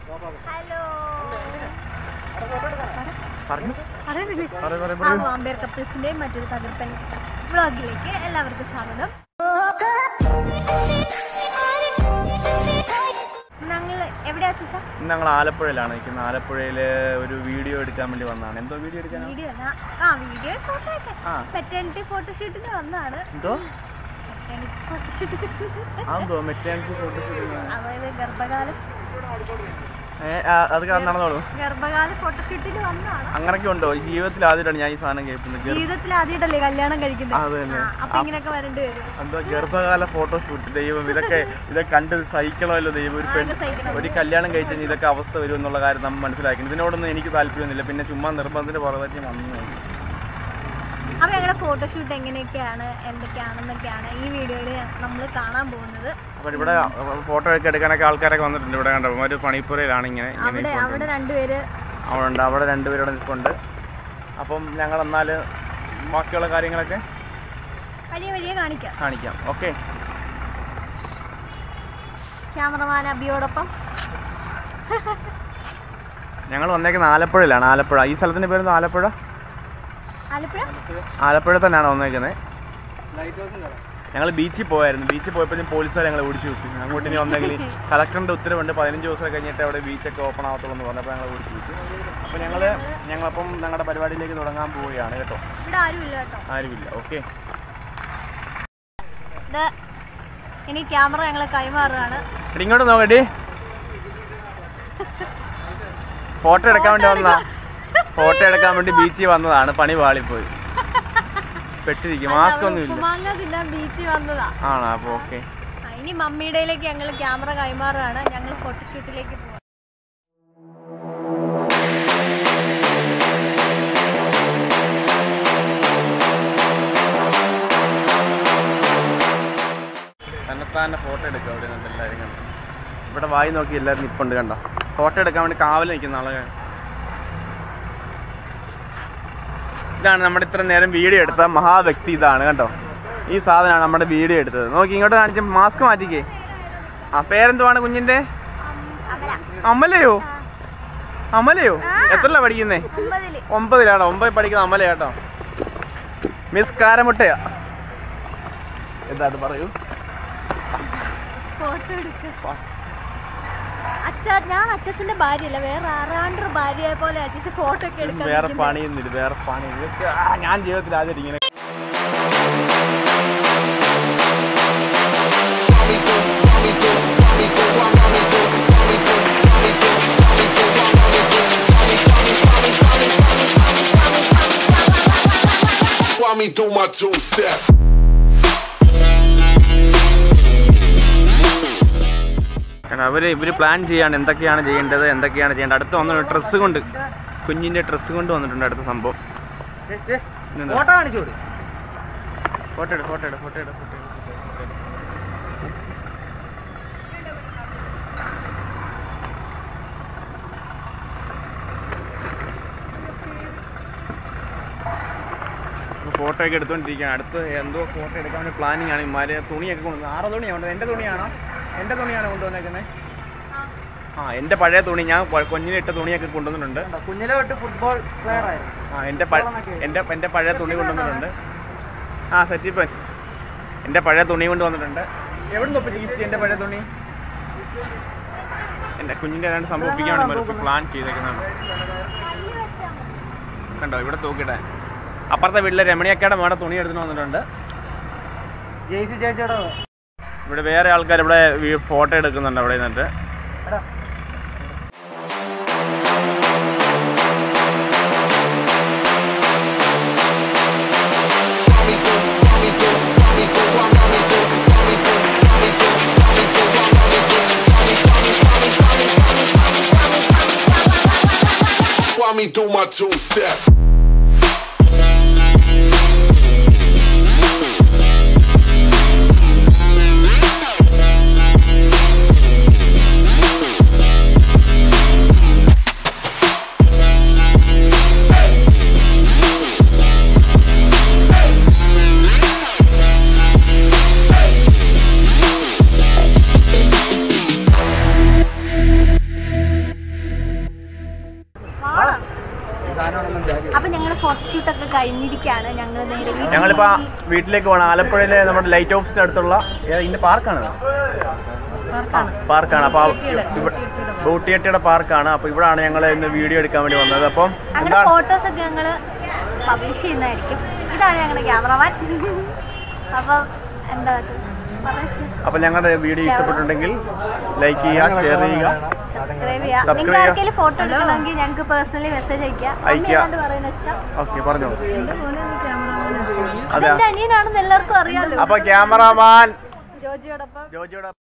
Hello പറഞ്ഞു അറിയുന്നില്ലേ പറയ് പറയ് ആ വാമ്പേർ കപ്പിൾസിന്റെ മറ്റൊരു തകർപ്പൻ വ്ളോഗിലേക്ക് എല്ലാവർക്കും സ്വാഗതം ഞങ്ങൾ എവിടെയാ ചേച്ചാ ഇന്ന് ഞങ്ങൾ ആലപ്പുഴയിലാണ് നിൽക്കുന്നത് ആലപ്പുഴയിൽ ഒരു വീഡിയോ എടുക്കാൻ വേണ്ടി വന്നതാണ് എന്തോ വീഡിയോ എടുക്കാനാണ് വീഡിയോ അല്ല ആ വീഡിയോ ഫോട്ടോ ഒക്കെ ആ മെറ്റേണിറ്റി ഫോട്ടോഷൂട്ടിന് വന്നതാണ് എന്തോ മെറ്റേണിറ്റി ഫോട്ടോഷൂട്ട് അതെന്തോ മെറ്റാനിറ്റി ഫോട്ടോഷൂട്ട് അതായത് ഗർഭകാലം അത് നടന്നോളൂ ഗർഭകാല ഫോട്ടോഷൂട്ടിന് വന്നതാണ് അങ്ങനൊക്കെ ഉണ്ടോ ഈ ജീവിതത്തിൽ ആദ്യമായിട്ടാണ് ഞാൻ ഈ സാധനം കേൾക്കുന്നത് ഗർ- ജീവിതത്തിൽ ആദ്യമായിട്ടല്ലേ കല്യാണം കഴിക്കുന്നത് അത് തന്നെ ആ, അപ്പൊ ഇങ്ങനെയൊക്കെ വരേണ്ടി വരും എന്തോ ഗർഭകാല ഫോട്ടോഷൂട്ട് ദൈവം ഇതൊക്കെ ഇതൊക്കെ കണ്ട് സഹിക്കണമല്ലോ ദൈവം ഒരു പെൺ ആകെ സഹിക്കണം. ഒരു കല്യാണം കഴിച്ച് കഴിഞ്ഞാൽ ഇതൊക്കെ അവസ്ഥ വരും എന്നുള്ള കാര്യം നമ്മൾ മനസ്സിലാക്കി ഇതിനോടൊന്നും എനിക്ക് താല്പര്യമൊന്നുമില്ല പിന്നെ ചുമ്മാ നിർബന്ധത്തിന്റെ പുറത്തേക്ക് വന്നു അപ്പൊ ഞങ്ങളുടെ ഫോട്ടോഷൂട്ട് എങ്ങനെയൊക്കെയാണ് എന്തൊക്കെയാണെന്നൊക്കെയാണ് ഈ വീഡിയോയിൽ നമ്മൾ കാണാൻ പോകുന്നത് അപ്പോൾ ഇവിടെ ഫോട്ടോ ഒക്കെ എടുക്കാനൊക്കെ ആൾക്കാരൊക്കെ വന്നിട്ടുണ്ട് ഇവിടെ കണ്ടോ ഒരു പണിപ്പുരയിലാണ് ഇങ്ങനെ ഇങ്ങനെ അവിടെ ഇരിപ്പുണ്ട്. അവിടെ രണ്ടുപേര് അവിടെ ഉണ്ട് അവിടെ രണ്ടുപേരോടെ നിൽപ്പുണ്ട് അപ്പം ഞങ്ങൾ എന്നാൽ ബാക്കിയുള്ള കാര്യങ്ങളൊക്കെ വഴിയെ വഴിയെ കാണിക്കാം കാണിക്കാം ഓക്കെ ക്യാമറമാൻ അബിയോടൊപ്പം ഞങ്ങൾ വന്നേക്കുന്നത് ആലപ്പുഴയിലാണ് ആലപ്പുഴ ഈ സ്ഥലത്തിൻ്റെ പേര് ആലപ്പുഴ ആലപ്പുഴ ആലപ്പുഴ തന്നെയാണ് വന്നേക്കുന്നത് ഞങ്ങൾ ബീച്ചിൽ പോയായിരുന്നു ബീച്ചിൽ പോയപ്പോഴും പോലീസുകാർ ഞങ്ങളെ ഓടിച്ചു വിട്ടു അങ്ങോട്ട് ഇനി വന്നെങ്കിൽ കളക്ടറിൻ്റെ ഉത്തരവുണ്ട് പതിനഞ്ച് ദിവസം കഴിഞ്ഞിട്ട് അവിടെ ബീച്ചൊക്കെ ഓപ്പൺ ആവത്തുള്ളൂ എന്ന് പറഞ്ഞപ്പോൾ ഞങ്ങൾ ഓടിച്ചു വിട്ടു അപ്പോൾ ഞങ്ങൾ ഞങ്ങളപ്പം ഞങ്ങളുടെ പരിപാടിയിലേക്ക് തുടങ്ങാൻ പോവുകയാണ് കേട്ടോ ഇവിടെ ആരുമില്ല കേട്ടോ ആരുമില്ല ഓക്കെ ഇത് ഇനി ക്യാമറ ഞങ്ങളെ കൈമാറുകയാണ് എടി ഇങ്ങോട്ട് നോക്കടി ഫോട്ടോ എടുക്കാൻ വേണ്ടി വന്നതാ ഫോട്ടോ എടുക്കാൻ വേണ്ടി ബീച്ചിൽ വന്നതാണ് പണി പാളിപ്പോയി പെട്ടിരിക്കും മാസ്ക് ഒന്നും ഇല്ല ഉപ്പുമാങ്ങ തിന്നാൻ ബീച്ചിൽ വന്നതാ ആണോ അപ്പോൾ ഓക്കെ ആ, ഇനി മമ്മിയുടെയിലേക്ക് ഞങ്ങൾ ക്യാമറ കൈമാറുകയാണ് ഞങ്ങൾ ഫോട്ടോഷൂട്ടിലേക്ക് പോകാം തന്നെത്താൻ്റെ ഫോട്ടോ എടുക്കുക അവിടെ നിന്നിട്ട് എല്ലാവരും കണ്ടോ ഇവിടെ വായി നോക്കി എല്ലാവരും നിപ്പുണ്ട് കണ്ടോ ഫോട്ടോ എടുക്കാൻ വേണ്ടി കാവൽ നിൽക്കുന്ന ആളെ ഇതാണ് നമ്മുടെ ഇത്ര നേരം വീഡിയോ എടുത്ത മഹാവ്യക്തി ഇതാണ് കണ്ടോ ഈ സാധനമാണ് നമ്മുടെ വീഡിയോ എടുത്തത് നോക്കി ഇങ്ങോട്ട് കാണിച്ച മാസ്ക് മാറ്റിക്കേ ആ പേരെന്തുവാണ് കുഞ്ഞിന്റെ അമലയോ അമലയോ എത്രല്ല പഠിക്കുന്നേ ഒമ്പതില് ഒമ്പതിലാണോ ഒമ്പതിൽ പഠിക്കുന്ന അമല കേട്ടോ മിസ് കാരമുട്ടയാ എന്താ അത് പറയൂ ഫോട്ടോ എടുക്ക അച്ഛ ഞാൻ അച്ഛന്റെ ഭാര്യയല്ല വേറെ ആറാണ്ടർ ഭാര്യയെ പോലെ അച്ഛൻ ഫോട്ടോ ഒക്കെ എടുക്കാൻ വേറെ നിൽക്കുന്നെ. പണിയൊന്നുമില്ല വേറെ പണി ഇതൊക്കെ ആ, ഞാൻ ജീവിതത്തിൽ ആദ്യം ഇങ്ങനെ While me do my two step. കാരണം അവര് ഇവര് പ്ലാൻ ചെയ്യാണ് എന്തൊക്കെയാണ് ചെയ്യേണ്ടത് എന്തൊക്കെയാണ് ചെയ്യേണ്ടത് അടുത്ത് വന്ന ഡ്രസ്സ് കൊണ്ട് കുഞ്ഞിന്റെ ഡ്രസ്സ് കൊണ്ട് വന്നിട്ടുണ്ട് അടുത്ത സംഭവം ഫോട്ടോ കാണിച്ചു കൊടു ഫോട്ടോ എടു ഫോട്ടോ എടു ഫോട്ടോ എടു ഫോട്ടോ ഫോട്ടോ ഒക്കെ എടുത്തോണ്ടിരിക്കുകയാണ് അടുത്ത് എന്തോ ഫോട്ടോ എടുക്കാൻ വേണ്ടി പ്ലാനിങ് ആണ് ഇമാര് തുണിയൊക്കെ കൊണ്ടുവന്നത് ആറ് തുണിയാണ് എൻ്റെ തുണിയാണോ എൻ്റെ തുണിയാണോ കൊണ്ടുവന്നേക്കുന്നത് ആ എൻ്റെ പഴയ തുണി ഞാൻ കൊ- കുഞ്ഞിലിട്ട തുണിയൊക്കെ കൊണ്ടുവന്നിട്ടുണ്ട് കുഞ്ഞിലെ തൊട്ട് ഫുട്ബോൾ പ്ലെയർ ആയിരുന്നു ആ എൻ്റെ പ- എൻ്റെ എൻ്റെ പഴയ തുണി കൊണ്ടുവന്നിട്ടുണ്ട് ആ സച്ചിപ്പൻ എൻ്റെ പഴയ തുണി കൊണ്ട് വന്നിട്ടുണ്ട് എവിടെ നിന്ന് ഒപ്പിച്ച് എൻ്റെ പഴയ തുണി എൻ്റെ കുഞ്ഞിൻ്റെ ഏതാണ്ട് സംഭവിപ്പിക്കാൻ വേണ്ടി പ്ലാൻ ചെയ്തേക്കുന്നതാണ് കണ്ടോ ഇവിടെ തൂക്കിട്ടെ അപ്പുറത്തെ വീട്ടിലെ രമണിയക്കയുടെ മേടെ തുണി എടുത്തിട്ട് വന്നിട്ടുണ്ട് ജെയ്സി ചേച്ചിയുടെ ഇവിടെ വേറെ ആൾക്കാർ ഇവിടെ ഫോട്ടോ എടുക്കുന്നുണ്ട് അവിടെ നിന്നിട്ട് എടാ While me do my two step. Photoshoot ഒക്കെ കഴിഞ്ഞിരിക്കുകയാണ് ഞങ്ങൾ നേരെ വീട്ടിൽ ഞങ്ങളിപ്പോ പോയി. വീട്ടിലേക്ക് പോകണം ആലപ്പുഴയിലെ നമ്മുടെ ലൈറ്റ് ഹൗസിന്റെ അടുത്തുള്ള ഏതാ ഇതിന്റെ പാർക്കാണ് പാർക്കാണ്. പാർക്കാണ് അപ്പൊ ഊട്ടിയുടെ, ഇവിടെ ഊട്ടിയുടെ ബോട്ടിയട്ടിയുടെ പാർക്കാണ് അപ്പൊ ഇവിടാണ് ഞങ്ങൾ ഇന്ന് വീഡിയോ എടുക്കാൻ വേണ്ടി വന്നത് അപ്പം അങ്ങനെ എന്താണ് ഫോട്ടോസ് ഒക്കെ ഞങ്ങൾ പബ്ലിഷ് ചെയ്യുന്നതായിരിക്കും ഇതാണ് ഞങ്ങളുടെ ക്യാമറമാൻ അപ്പം എന്താ പറയ് അപ്പൊ ഞങ്ങളുടെ വീഡിയോ ഇഷ്ടപ്പെട്ടിട്ടുണ്ടെങ്കിൽ ലൈക്ക് ചെയ്യുക ഷെയർ ചെയ്യുക സബ്സ്ക്രൈബ് ചെയ്യുക Subscribe നിങ്ങൾക്ക് ചെയ്യുക. ആർക്കെങ്കിലും ഫോട്ടോ എടുക്കണമെങ്കിൽ ഞങ്ങൾക്ക് പേഴ്സണലി മെസ്സേജ് അയക്കുക അയക്കുക. പറയുന്ന വെച്ചാൽ ഓക്കെ പറഞ്ഞോ അതെ അതെന്റെ അനിയനാണെന്ന് എല്ലാവർക്കും അറിയാലോ അപ്പൊ ക്യാമറാമാൻ ജോജിയോടൊപ്പം ജോജിയോടെ